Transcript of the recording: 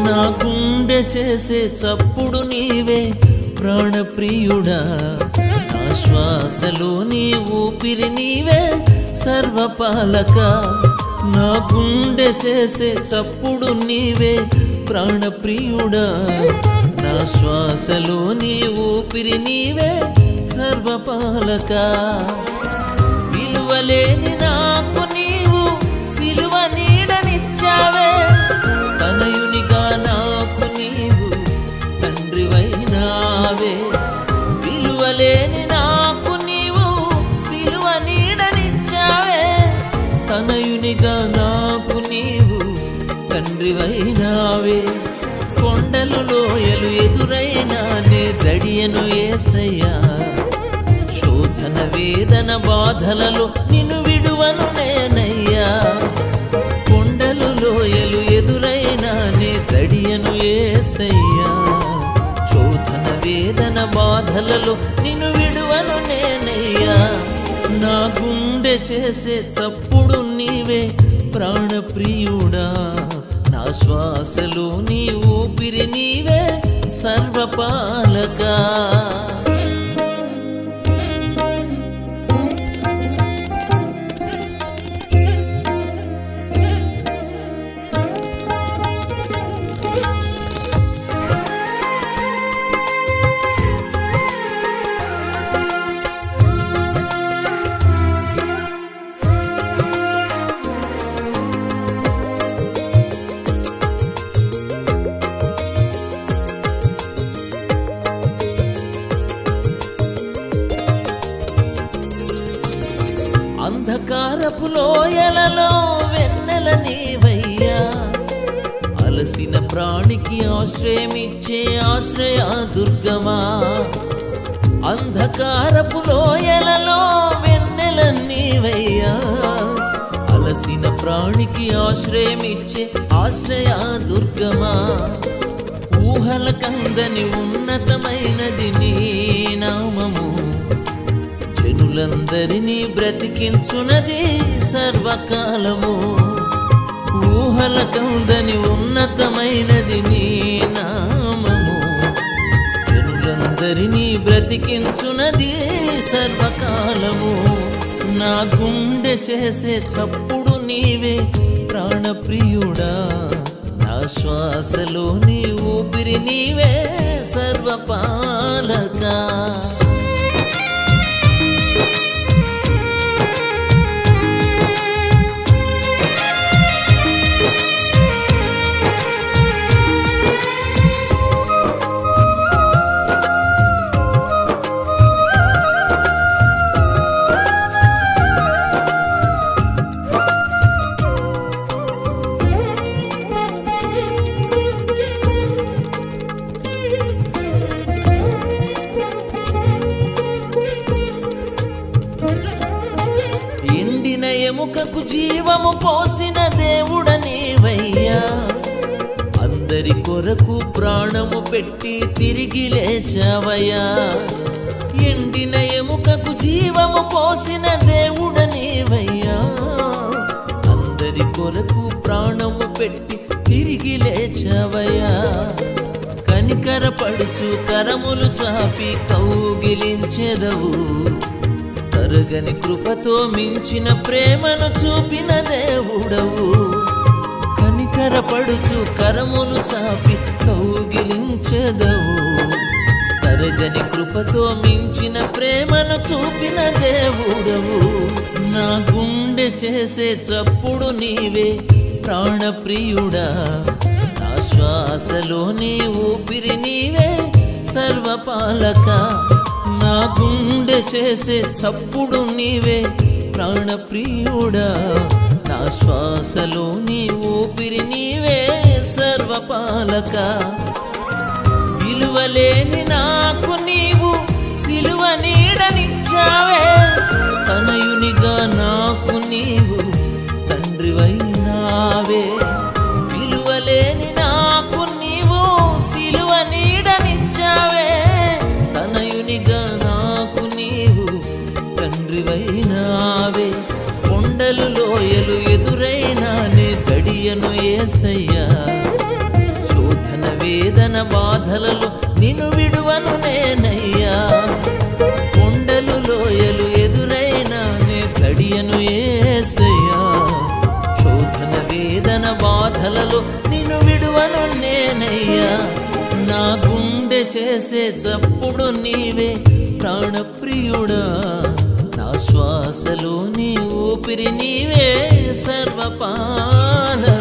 నా గుండె చేసే చప్పుడు నీవే ప్రాణప్రియుడా నా శ్వాసలో నీ ఊపిరి నీవే సర్వపాలక నా గుండె చేసే చప్పుడు నీవే ప్రాణప్రియుడా నా శ్వాసలో నీ ఊపిరి నీవే సర్వపాలక విలువలేని నాకు నీవు సిలువ నీడనిచ్చావే తనయునిగా నాకు నీవు తండ్రివైనావే విలువలేని నాకు నీవు సిలువ నీడనిచ్చావే తనయునిగా నాకు నీవు తండ్రివైనావే కొండలు లోయలు ఎదురైనా నే జడియను ఏసయ్యా శోధన వేదన బాధలలో నిన్ను విడువను నేనయ్యా కొండలు లోయలు ఎదురైనా నే జడియను ఏసయ్యా శోధన వేదన బాధలలో నిన్ను విడువను నేనయ్యా నా గుండె చేసే చప్పుడు నీవే ప్రాణప్రియుడా నా శ్వాసలో నీ ఊపిరి నీవే సర్వపాలకా అంధకారపు లోయలలో వెన్నెల నీవయ్యా అలసిన ప్రాణికి ఆశ్రయమిచ్చే ఆశ్రయ దుర్గమా అంధకారపు లోయలలో వెన్నెల నీవయ్యా అలసిన ప్రాణికి ఆశ్రయమిచ్చే ఆశ్రయ దుర్గమా ఊహల కందని ఉన్నతమైనది నీ నామము జనులందరినీ బ్రతికించునది సర్వకాలము ఊహల కందని ఉన్నతమైనది నీ నామము జనులందరినీ బ్రతికించునది సర్వకాలము నా గుండె చేసే చప్పుడు నీవే ప్రాణప్రియుడా నా శ్వాసలో నీ ఊపిరి నీవే సర్వపాలకా ఎండిన ఎముకకు జీవము పోసిన దేవుడ నీవయ్యా అందరి కొరకు ప్రాణము పెట్టి తిరిగి లేచావయ్యా ఎండిన ఎముకకు జీవము పోసిన దేవుడ నీవయ్యా అందరి కొరకు ప్రాణము పెట్టి తిరిగి లేచావయ్యా కనికర పడుచు కరములు చాపి కౌగిలించెదవు తరగని కృపతో మించిన ప్రేమను చూపిన దేవుడవు కనికర పడుచు కరములు చాపి కౌగిలించెదవు తరగని కృపతో మించిన ప్రేమను చూపిన దేవుడవు నా గుండె చేసే చప్పుడు నీవే ప్రాణప్రియుడా నా శ్వాసలో నీ ఊపిరి నీవే సర్వపాలక నా గుండె చేసే చప్పుడు నీవే ప్రాణప్రియుడా నా శ్వాసలో నీ ఊపిరి నీవే సర్వపాలక విలువలేని నాకు నీవు సిలువ నీడనిచ్చావే తనయునిగా నాకు నీవు తండ్రివైనావే విలువలేని నాకు నీవు సిలువ నీడనిచ్చావే తనయునిగా నాకు నీవు తండ్రివైనావే కొండలు లోయలు ఎదురైనా నే జడియను ఏసయ్యా శోధన వేదన బాధలలో నిన్ను విడువను నేనయ్యా కొండలు లోయలు ఎదురైనా నే చడియను ఏసయ్యా శోధన వేదన బాధలలో నిన్ను విడువను నేనయ్యా నా గుండె చేసే చప్పుడు నీవే ప్రాణప్రియుడా నా శ్వాసలో నీ ఊపిరి నీవే సర్వపాల